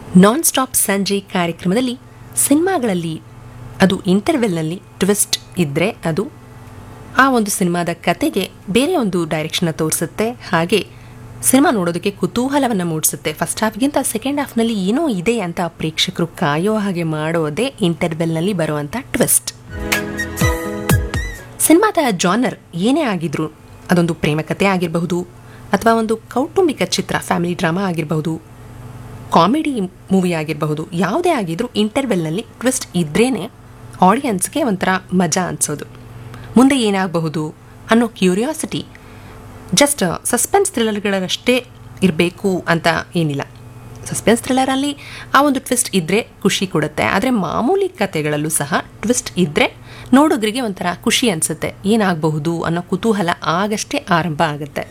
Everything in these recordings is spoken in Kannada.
ನಾನ್ ಸ್ಟಾಪ್ ಸಂಜೆ ಕಾರ್ಯಕ್ರಮದಲ್ಲಿ ಸಿನಿಮಾಗಳಲ್ಲಿ ಅದು ಇಂಟರ್ವೆಲ್ನಲ್ಲಿ ಟ್ವಿಸ್ಟ್ ಇದ್ದರೆ ಅದು ಆ ಒಂದು ಸಿನಿಮಾದ ಕತೆಗೆ ಬೇರೆ ಒಂದು ಡೈರೆಕ್ಷನ್ನ ತೋರಿಸುತ್ತೆ ಹಾಗೆ ಸಿನಿಮಾ ನೋಡೋದಕ್ಕೆ ಕುತೂಹಲವನ್ನು ಮೂಡಿಸುತ್ತೆ ಫಸ್ಟ್ ಹಾಫ್ಗಿಂತ ಸೆಕೆಂಡ್ ಹಾಫ್ನಲ್ಲಿ ಏನೋ ಇದೆ ಅಂತ ಪ್ರೇಕ್ಷಕರು ಕಾಯೋ ಹಾಗೆ ಮಾಡೋದೇ ಇಂಟರ್ವೆಲ್ನಲ್ಲಿ ಬರುವಂಥ ಟ್ವಿಸ್ಟ್ ಸಿನಿಮಾದ ಜಾನರ್ ಏನೇ ಆಗಿದ್ರು ಅದೊಂದು ಪ್ರೇಮ ಕಥೆ ಆಗಿರಬಹುದು ಅಥವಾ ಒಂದು ಕೌಟುಂಬಿಕ ಚಿತ್ರ ಫ್ಯಾಮಿಲಿ ಡ್ರಾಮಾ ಆಗಿರಬಹುದು ಕಾಮಿಡಿ ಮೂವಿ ಆಗಿರಬಹುದು ಯಾವುದೇ ಆಗಿದ್ರೂ ಇಂಟರ್ವೆಲ್ನಲ್ಲಿ ಟ್ವಿಸ್ಟ್ ಇದ್ರೇ ಆಡಿಯನ್ಸ್ಗೆ ಒಂಥರ ಮಜಾ ಅನಿಸೋದು ಮುಂದೆ ಏನಾಗಬಹುದು ಅನ್ನೋ ಕ್ಯೂರಿಯಾಸಿಟಿ ಜಸ್ಟ್ ಸಸ್ಪೆನ್ಸ್ ಥ್ರಿಲ್ಲರ್ಗಳಷ್ಟೇ ಇರಬೇಕು ಅಂತ ಏನಿಲ್ಲ ಸಸ್ಪೆನ್ಸ್ ಥ್ರಿಲ್ಲರಲ್ಲಿ ಆ ಒಂದು ಟ್ವಿಸ್ಟ್ ಇದ್ದರೆ ಖುಷಿ ಕೊಡುತ್ತೆ ಆದರೆ ಮಾಮೂಲಿ ಕತೆಗಳಲ್ಲೂ ಸಹ ಟ್ವಿಸ್ಟ್ ಇದ್ದರೆ ನೋಡೋದ್ರಿಗೆ ಒಂಥರ ಖುಷಿ ಅನಿಸುತ್ತೆ ಏನಾಗಬಹುದು ಅನ್ನೋ ಕುತೂಹಲ ಆಗಷ್ಟೇ ಆರಂಭ ಆಗುತ್ತೆ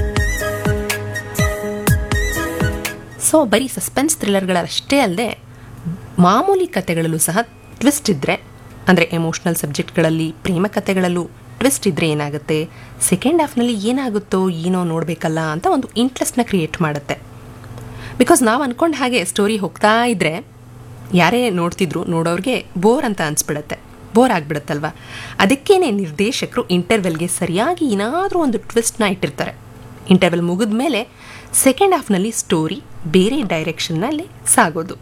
ಸೊ ಬರೀ ಸಸ್ಪೆನ್ಸ್ ಥ್ರಿಲ್ಲರ್ಗಳಷ್ಟೇ ಅಲ್ಲದೆ ಮಾಮೂಲಿ ಕತೆಗಳಲ್ಲೂ ಸಹ ಟ್ವಿಸ್ಟ್ ಇದ್ದರೆ ಅಂದರೆ ಎಮೋಷ್ನಲ್ ಸಬ್ಜೆಕ್ಟ್ಗಳಲ್ಲಿ ಪ್ರೇಮ ಕತೆಗಳಲ್ಲೂ ಟ್ವಿಸ್ಟ್ ಇದ್ದರೆ ಏನಾಗುತ್ತೆ ಸೆಕೆಂಡ್ ಹಾಫ್ನಲ್ಲಿ ಏನಾಗುತ್ತೋ ಏನೋ ನೋಡಬೇಕಲ್ಲ ಅಂತ ಒಂದು ಇಂಟ್ರೆಸ್ಟ್ನ ಕ್ರಿಯೇಟ್ ಮಾಡುತ್ತೆ ಬಿಕಾಸ್ ನಾವು ಅಂದ್ಕೊಂಡು ಹಾಗೆ ಸ್ಟೋರಿ ಹೋಗ್ತಾ ಇದ್ದರೆ ಯಾರೇ ನೋಡ್ತಿದ್ರು ನೋಡೋರಿಗೆ ಬೋರ್ ಅಂತ ಅನಿಸ್ಬಿಡುತ್ತೆ ಬೋರ್ ಆಗಿಬಿಡುತ್ತಲ್ವ ಅದಕ್ಕೇನೆ ನಿರ್ದೇಶಕರು ಇಂಟರ್ವೆಲ್ಗೆ ಸರಿಯಾಗಿ ಏನಾದರೂ ಒಂದು ಟ್ವಿಸ್ಟ್ನ ಇಟ್ಟಿರ್ತಾರೆ ಇಂಟರ್ವೆಲ್ ಮುಗಿದ ಮೇಲೆ ಸೆಕೆಂಡ್ ಹಾಫ್ನಲ್ಲಿ ಸ್ಟೋರಿ ಬೇರೆ ಡೈರೆಕ್ಷನ್ನಲ್ಲಿ ಸಾಗೋದು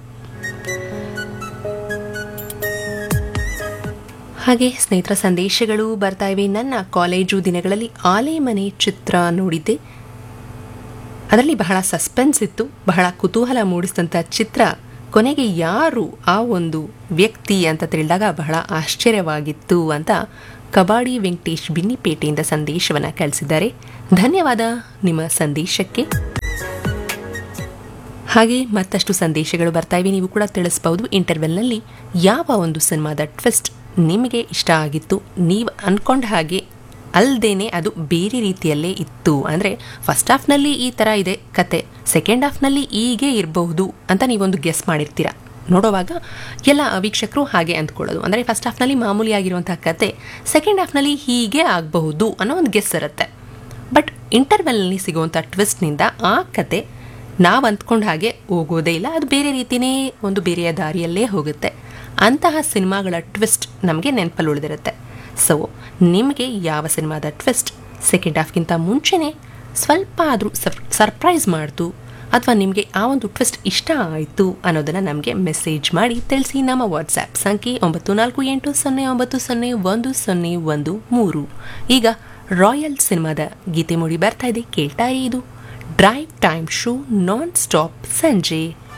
ಹಾಗೆ ಸ್ನೇಹಿತರ ಸಂದೇಶಗಳು ಬರ್ತಾ ಇವೆ ನನ್ನ ಕಾಲೇಜು ದಿನಗಳಲ್ಲಿ ಆಲೆ ಮನೆ ಚಿತ್ರ ನೋಡಿದ್ದೆ ಅದರಲ್ಲಿ ಬಹಳ ಸಸ್ಪೆನ್ಸ್ ಇತ್ತು ಬಹಳ ಕುತೂಹಲ ಮೂಡಿಸಿದಂಥ ಚಿತ್ರ ಕೊನೆಗೆ ಯಾರು ಆ ಒಂದು ವ್ಯಕ್ತಿ ಅಂತ ತಿಳಿದಾಗ ಬಹಳ ಆಶ್ಚರ್ಯವಾಗಿತ್ತು ಅಂತ ಕಬಾಡಿ ವೆಂಕಟೇಶ್ ಬಿನ್ನಿಪೇಟೆಯಿಂದ ಸಂದೇಶವನ್ನು ಕಳಿಸಿದ್ದಾರೆ ಧನ್ಯವಾದ ನಿಮ್ಮ ಸಂದೇಶಕ್ಕೆ ಹಾಗೆ ಮತ್ತಷ್ಟು ಸಂದೇಶಗಳು ಬರ್ತಾ ಇವೆ ನೀವು ಕೂಡ ತಿಳಿಸ್ಬಹುದು ಇಂಟರ್ವೆಲ್ನಲ್ಲಿ ಯಾವ ಒಂದು ಸಿನಿಮಾದ ಟ್ವಿಸ್ಟ್ ನಿಮಗೆ ಇಷ್ಟ ಆಗಿತ್ತು ನೀವು ಅಂದ್ಕೊಂಡ ಹಾಗೆ ಅಲ್ಲದೇನೆ ಅದು ಬೇರೆ ರೀತಿಯಲ್ಲೇ ಇತ್ತು ಅಂದರೆ ಫಸ್ಟ್ ಹಾಫ್ನಲ್ಲಿ ಈ ಥರ ಇದೆ ಕತೆ ಸೆಕೆಂಡ್ ಹಾಫ್ನಲ್ಲಿ ಹೀಗೆ ಇರಬಹುದು ಅಂತ ನೀವೊಂದು ಗೆಸ್ ಮಾಡಿರ್ತೀರ ನೋಡುವಾಗ ಎಲ್ಲ ವೀಕ್ಷಕರು ಹಾಗೆ ಅಂದ್ಕೊಳ್ಳೋದು ಅಂದರೆ ಫಸ್ಟ್ ಹಾಫ್ನಲ್ಲಿ ಮಾಮೂಲಿ ಆಗಿರುವಂಥ ಕತೆ ಸೆಕೆಂಡ್ ಹಾಫ್ನಲ್ಲಿ ಹೀಗೆ ಆಗಬಹುದು ಅನ್ನೋ ಒಂದು ಗೆಸ್ ಇರುತ್ತೆ ಬಟ್ ಇಂಟರ್ವೆಲ್ನಲ್ಲಿ ಸಿಗುವಂಥ ಟ್ವಿಸ್ಟ್ನಿಂದ ಆ ಕತೆ ನಾವು ಅಂದ್ಕೊಂಡ ಹಾಗೆ ಹೋಗೋದೇ ಇಲ್ಲ ಅದು ಬೇರೆ ರೀತಿಯೇ ಒಂದು ಬೇರೆಯ ದಾರಿಯಲ್ಲೇ ಹೋಗುತ್ತೆ ಅಂತಹ ಸಿನಿಮಾಗಳ ಟ್ವಿಸ್ಟ್ ನಮಗೆ ನೆನಪಲ್ಲಿ ಉಳಿದಿರುತ್ತೆ ಸೊ ನಿಮಗೆ ಯಾವ ಸಿನಿಮಾದ ಟ್ವಿಸ್ಟ್ ಸೆಕೆಂಡ್ ಹಾಫ್ಗಿಂತ ಮುಂಚೆನೇ ಸ್ವಲ್ಪ ಆದರೂ ಸರ್ಪ್ರೈಸ್ ಮಾಡ್ತು ಅಥವಾ ನಿಮಗೆ ಆ ಒಂದು ಟ್ವಿಸ್ಟ್ ಇಷ್ಟ ಆಯಿತು ಅನ್ನೋದನ್ನು ನಮಗೆ ಮೆಸೇಜ್ ಮಾಡಿ ತಿಳಿಸಿ ನಮ್ಮ ವಾಟ್ಸ್ಆ್ಯಪ್ ಸಂಖ್ಯೆ ಒಂಬತ್ತು ನಾಲ್ಕು ಎಂಟು ಸೊನ್ನೆ ಒಂಬತ್ತು ಸೊನ್ನೆ ಒಂದು ಸೊನ್ನೆ ಒಂದು ಮೂರು ಈಗ ರಾಯಲ್ ಸಿನಿಮಾದ ಗೀತೆ ಮೂಡಿ ಬರ್ತಾ ಇದೆ ಕೇಳ್ತಾ ಇರಿ ಇದು drive time show non stop ಸಂಜೆ